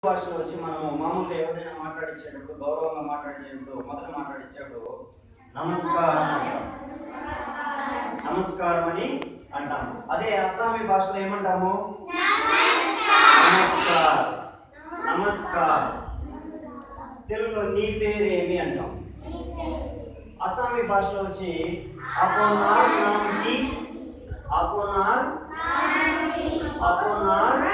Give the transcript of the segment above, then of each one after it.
భాషలో వచ్చి మనము మామూలుగా ఎవరైనా మాట్లాడించేటప్పుడు గౌరవంగా మాట్లాడించేటప్పుడు మొదట మాట్లాడించేటప్పుడు నమస్కారం అంటాం నమస్కారం అని అంటాం అదే అస్సామీ భాషలో ఏమంటాము నమస్కార్ నమస్కార్ తెలుగులో నీ పేరు ఏమి అంటాం అస్సామీ భాషలో వచ్చి అపోనార్ నామ్కి అపోనార్ అపోనార్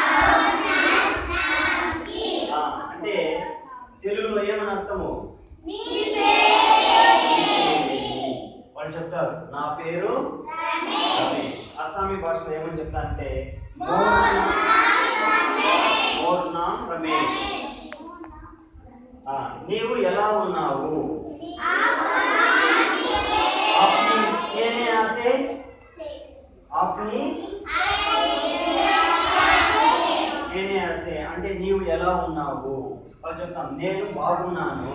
ఆ, అంటే తెలుగులో ఏమని అర్థము వాళ్ళు చెప్తారు నా పేరు రమేష్ అస్సామీ భాషలో ఏమని చెప్తారంటే మోర్ నామ్ రమేష్ ఆ, నీవు ఎలా ఉన్నావు आपने कहने आसे आपని నేనే ఆసే అంటే నీవు ఎలా ఉన్నావు వాళ్ళు చెప్తాం నేను బాగున్నాను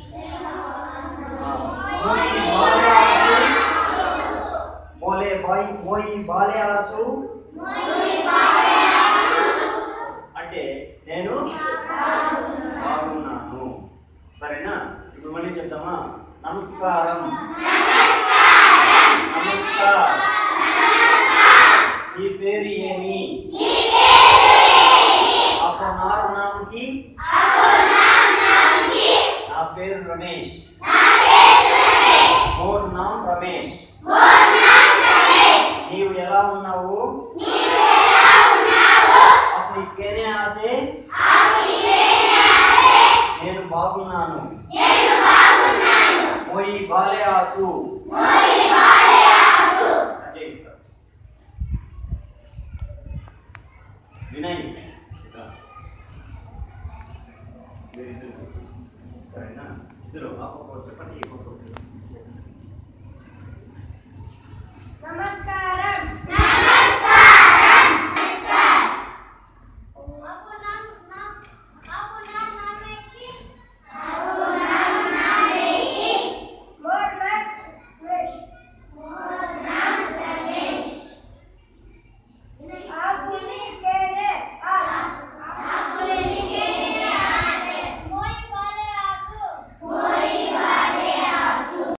ఆ, మోయి బాలే ఆసు మోలే బాయ్ మోయి బాలే ఆసు అంటే నేను బాగున్నాను సరేనా ఇప్పుడు మళ్ళీ చెప్తామా నమస్కారం నమస్కారం నీ పేరు ఏమి అపనార్ నామకి నా పేరు రమేష్ మోర్ నామ్ రమేష్ నీవు ఎలా ఉన్నావు అప్పుడు కేనే ఆసే నేను బాగున్నాను మోయి బాలే ఆసు సంజయ్ ఇక్కడ. వినయ్ ఇక్కడ. మీరిద్దరు. సరేనా ఇద్దరు ఆ పక్క చెప్పండి ఈ పక్క నమస్కారం